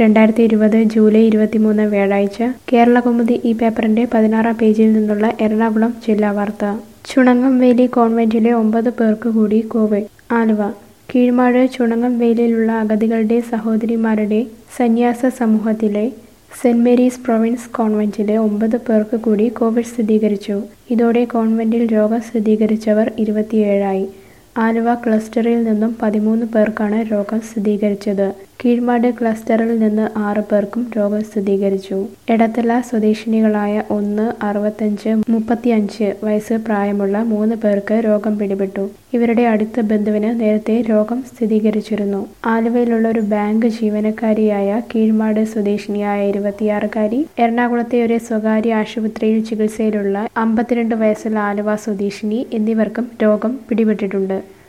രണ്ടായിരത്തി ഇരുപത് ജൂലൈ ഇരുപത്തിമൂന്ന് വ്യാഴാഴ്ച കേരളകൗമുദി ഈ പേപ്പറിന്റെ പതിനാറാം പേജിൽ നിന്നുള്ള എറണാകുളം ജില്ലാ വാർത്ത ചുണങ്ങംവേലി കോൺവെന്റിലെ ഒമ്പത് പേർക്ക് കൂടി കോവിഡ് ആലുവ കീഴ്മാട് ചുണങ്ങംവേലിയിലുള്ള അഗതികളുടെ സഹോദരിമാരുടെ സന്യാസ സമൂഹത്തിലെ സെന്റ് മേരീസ് പ്രൊവിൻസ് കോൺവെന്റിലെ ഒമ്പത് പേർക്ക് കൂടി കോവിഡ് സ്ഥിരീകരിച്ചു ഇതോടെ കോൺവെന്റിൽ രോഗം സ്ഥിരീകരിച്ചവർ ഇരുപത്തിയേഴായി ആലുവ ക്ലസ്റ്ററിൽ നിന്നും പതിമൂന്ന് പേർക്കാണ് രോഗം സ്ഥിരീകരിച്ചത് കീഴ്മാട് ക്ലസ്റ്ററിൽ നിന്ന് ആറ് പേർക്കും രോഗം സ്ഥിരീകരിച്ചു എടത്തല സ്വദേശിനികളായ ഒന്ന് അറുപത്തഞ്ച് മുപ്പത്തിയഞ്ച് വയസ്സ് പ്രായമുള്ള മൂന്ന് പേർക്ക് രോഗം പിടിപെട്ടു ഇവരുടെ അടുത്ത ബന്ധുവിന് നേരത്തെ രോഗം സ്ഥിരീകരിച്ചിരുന്നു ആലുവയിലുള്ള ഒരു ബാങ്ക് ജീവനക്കാരിയായ കീഴ്മാട് സ്വദേശിനിയായ ഇരുപത്തിയാറുകാരി എറണാകുളത്തെ ഒരു സ്വകാര്യ ആശുപത്രിയിൽ ചികിത്സയിലുള്ള അമ്പത്തിരണ്ട് വയസ്സുള്ള ആലുവ സ്വദേശിനി എന്നിവർക്കും രോഗം പിടിപെട്ടിട്ടുണ്ട്